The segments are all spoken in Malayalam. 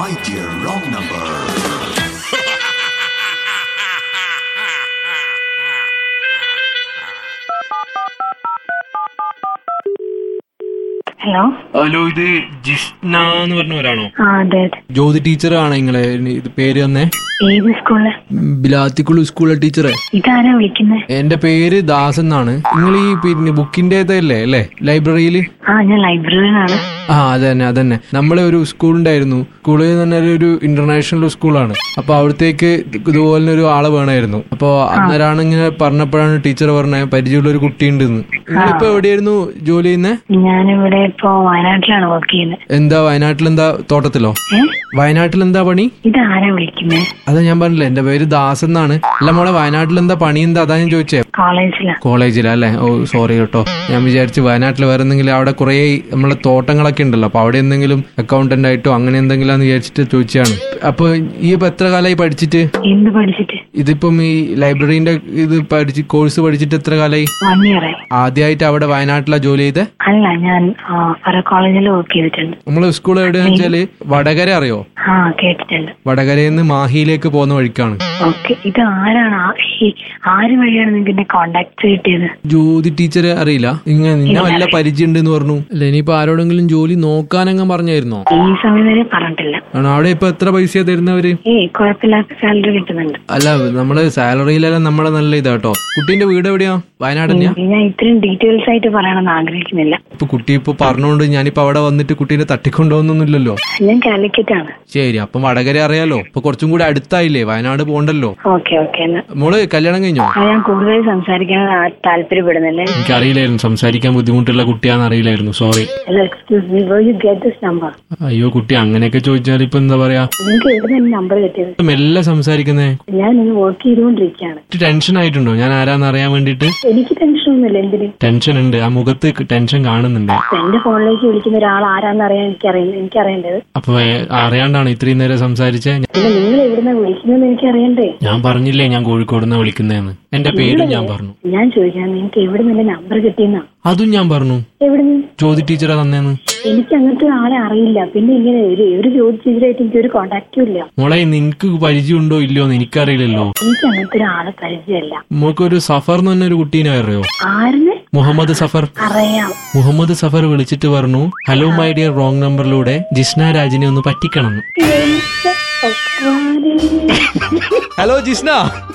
My dear wrong number. Hello hello ഇത് ജിസ്ന എന്ന് പറഞ്ഞ ഒരാണോ ആ അതെ അതെ ജ്യോതി ടീച്ചറാണ് നിങ്ങളെ ഇത് പേര് തന്നെ ഏത് സ്കൂളില് ബിലാത്തിക്കുളു സ്കൂളിലെ ടീച്ചറെ ഇതാരാ വിളിക്കുന്നത് എന്റെ പേര് ദാസ് എന്നാണ് നിങ്ങൾ ഈ പിന്നെ ബുക്കിന്റെ അല്ലേ അല്ലേ ലൈബ്രറിയിൽ ആ ഞാൻ ലൈബ്രറിയിലാണ് ആ അതന്നെ അതന്നെ നമ്മളെ ഒരു സ്കൂൾ ഉണ്ടായിരുന്നു സ്കൂളിൽ തന്നെ ഒരു ഇന്റർനാഷണൽ സ്കൂളാണ് അപ്പൊ അവിടത്തേക്ക് ഇതുപോലെ ഒരു ആളെ വേണമായിരുന്നു അപ്പൊ അന്നേരമാണ് ഇങ്ങനെ പറഞ്ഞപ്പോഴാണ് ടീച്ചർ പറഞ്ഞ പരിചയമുള്ള ഒരു കുട്ടിയുണ്ടെന്ന് നിങ്ങളിപ്പോ എവിടെയായിരുന്നു ജോലി ചെയ്യുന്നത് ഞാനിവിടെ ഇപ്പോ വയനാട്ടിലാണ് വർക്ക് ചെയ്യുന്നത് എന്താ വയനാട്ടിൽ എന്താ തോട്ടത്തിലോ ഏ വയനാട്ടിൽ എന്താ പണി ഇതാരാ വിളിക്കുന്നത് അതാ ഞാൻ പറഞ്ഞില്ല എന്റെ പേര് ദാസ് എന്നാണ് അല്ല മോളെ വയനാട്ടിൽ എന്താ പണി എന്താ അതാ ഞാൻ ചോദിച്ചേ കോളേജിലാ കോളേജിലാ അല്ലേ ഓ സോറി കേട്ടോ ഞാൻ വിചാരിച്ചു വയനാട്ടിൽ വേറെ എന്തെങ്കിലും അവിടെ കുറെ നമ്മളെ തോട്ടങ്ങളൊക്കെ ഉണ്ടല്ലോ അപ്പൊ അവിടെ എന്തെങ്കിലും അക്കൗണ്ടന്റ് ആയിട്ടോ അങ്ങനെ എന്തെങ്കിലും ആണെന്ന് വിചാരിച്ചിട്ട് ചോദിച്ചാണ് അപ്പൊ ഈ ഇപ്പൊ എത്ര കാലമായി പഠിച്ചിട്ട് എന്ത് പഠിച്ചിട്ട് ഇതിപ്പം ഈ ലൈബ്രറീന്റെ ഇത് പഠിച്ച് കോഴ്സ് പഠിച്ചിട്ട് എത്ര കാലമായി വൺ ഇയർ ആയി ആദ്യമായിട്ട് അവിടെ വയനാട്ടിലാ ജോലി ചെയ്തേ അല്ല ഞാൻ ആ, ഫറ കോളേജിൽ വർക്ക് ചെയ്തിട്ടുണ്ട് നമ്മളെ സ്കൂൾ എവിടെയാന്ന് വെച്ചാല് വടകര അറിയോ ആ കേട്ടിട്ടുണ്ട് വടകരയിൽ നിന്ന് മാഹിയിലേക്ക് പോകുന്ന വഴിക്കാണ് ഓക്കെ ഇത് ആരാണ് ആ- ഈ ആര് വഴിയാണ് നിങ്ങൾക്ക് എന്നെ കോണ്ടാക്ട് കിട്ടിയത് ജ്യോതി ടീച്ചറെ അറിയില്ല ഇങ്ങനെ നിന്നെ വല്ല പരിചയം ഉണ്ടെന്ന് പറഞ്ഞു അല്ല ഇനിയിപ്പോ ആരോടെങ്കിലും ജോലി നോക്കാനങ്ങ് പറഞ്ഞായിരുന്നോ ഈ സമയം വരെ പറഞ്ഞിട്ടില്ല ആണ് അവിടെ ഇപ്പൊ എത്ര പൈസ തരുന്നവര് ഏയ് കുഴപ്പമില്ലാത്ത സാലറി കിട്ടുന്നുണ്ട് അല്ല നമ്മള് സാലറിയിലെല്ലാം നമ്മളെ നല്ല ഇതാട്ടോ കുട്ടീന്റെ വീട് എവിടെയാ വയനാട് തന്നെയാ ഞാൻ ഇത്രയും ഡീറ്റെയിൽസ് ആയിട്ട് പറയണമെന്ന് ആഗ്രഹിക്കുന്നില്ല ഇപ്പൊ കുട്ടി ഇപ്പൊ പറഞ്ഞോണ്ട് ഞാനിപ്പോ അവിടെ വന്നിട്ട് കുട്ടീനെ തട്ടിക്കൊണ്ടുപോകുന്നൊന്നുമില്ലല്ലോ ഞാൻ കാലിക്കറ്റ് ആണ് ശരി അപ്പം വടകര അറിയാലോ ഇപ്പൊ കുറച്ചും കൂടി അടുത്തായില്ലേ വയനാട് പോണ്ടല്ലോ ഓക്കെ ഓക്കെ എന്നാ മോള് കല്യാണം കഴിഞ്ഞോ ആ, ഞാൻ കൂടുതൽ സംസാരിക്കാൻ ആ- താല്പര്യപ്പെടുന്നില്ല എനിക്കറിയില്ലായിരുന്നു സംസാരിക്കാൻ ബുദ്ധിമുട്ടുള്ള കുട്ടിയാന്ന് അറിയില്ലായിരുന്നു sorry hello excuse me where you get this number അയ്യോ കുട്ടി അങ്ങനെയൊക്കെ ചോദിച്ചാൽ ഇപ്പൊ എന്താ പറയാ നിങ്ങൾക്ക് എവിടെ നിന്ന് നമ്പർ കിട്ടിയത് മെല്ലെ സംസാരിക്കുന്നേ ഞാൻ ഇന്ന് വർക്ക് ചെയ്തുകൊണ്ടിരിക്കുകയാണ് ടെൻഷൻ ആയിട്ടുണ്ടോ ഞാൻ ആരാന്ന് അറിയാൻ വേണ്ടിട്ട് എനിക്ക് ടെൻഷൻ ഒന്നുമില്ല എന്തിന് ടെൻഷൻ ഉണ്ട് ആ മുഖത്ത് ടെൻഷൻ കാണുന്നുണ്ട് എന്റെ ഫോണിലേക്ക് വിളിക്കുന്ന ഒരാൾ ആരാന്ന് അറിയാൻ എനിക്ക് അറിയ- എനിക്ക് അറിയേണ്ടത് അപ്പൊ ഏ, അറിയാണ്ടാണ് ഇത്രയും നേരം സംസാരിച്ചേ പിന്നെ നിങ്ങൾ എവിടുന്ന വിളിക്കുന്നതെന്ന് എനിക്ക് അറിയണ്ടേ ഞാൻ പറഞ്ഞില്ലേ ഞാൻ കോഴിക്കോട് നിന്ന് വിളിക്കുന്നതെന്ന് എന്റെ പേരും ഞാൻ പറഞ്ഞു ഞാൻ ചോദിക്കാൻ നിങ്ങൾക്ക് എവിടെ നിന്ന് നമ്പർ കിട്ടിയെന്നാ അതും ഞാൻ പറഞ്ഞു എവിടുന്ന് ജ്യോതി ടീച്ചറെ തന്നേന്ന് എനിക്ക് അങ്ങനത്തെ ആളെ അറിയില്ല പിന്നെ ഇങ്ങനെ ഒരു ഒരു ജോലി ചെയ്തിട്ടായിട്ട് എനിക്ക് ഒരു കോണ്ടാക്റ്റും ഇല്ല മോളെ നിനക്ക് പരിചയമുണ്ടോ ഇല്ലയോ എന്ന് എനിക്കറിയില്ലല്ലോ എനിക്ക് അങ്ങനത്തെ ഒരാളെ പരിചയമല്ല മോൾക്കൊരു സഫർ എന്ന് പറഞ്ഞ ഒരു കുട്ടീനെ അറിയോ ആരിന് മുഹമ്മദ് സഫർ അറിയാം മുഹമ്മദ് സഫർ വിളിച്ചിട്ട് പറഞ്ഞു ഹലോ മൈ ഡിയർ റോങ് നമ്പറിലൂടെ ജിസ്ന രാജിനെ ഒന്ന് പറ്റിക്കണം എന്റെ ഭഗവാനേ. ഹലോ ജിസ്ന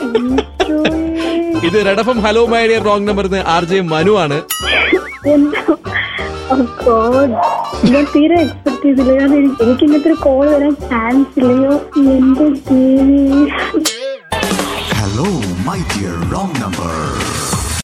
ഇത് red FM hello my dear wrong number R J Manu ആണ് എന്താ Oh God. ഞാൻ തീരെ എക്സ്പെക്ട് ചെയ്തില്ല കാരണം എനിക്ക് എനിക്ക് ഇങ്ങനത്തെ ഒരു കോൾ വരാൻ ചാൻസ് ഇല്ലയോ എന്റെ ദേവി Hello, my dear wrong number.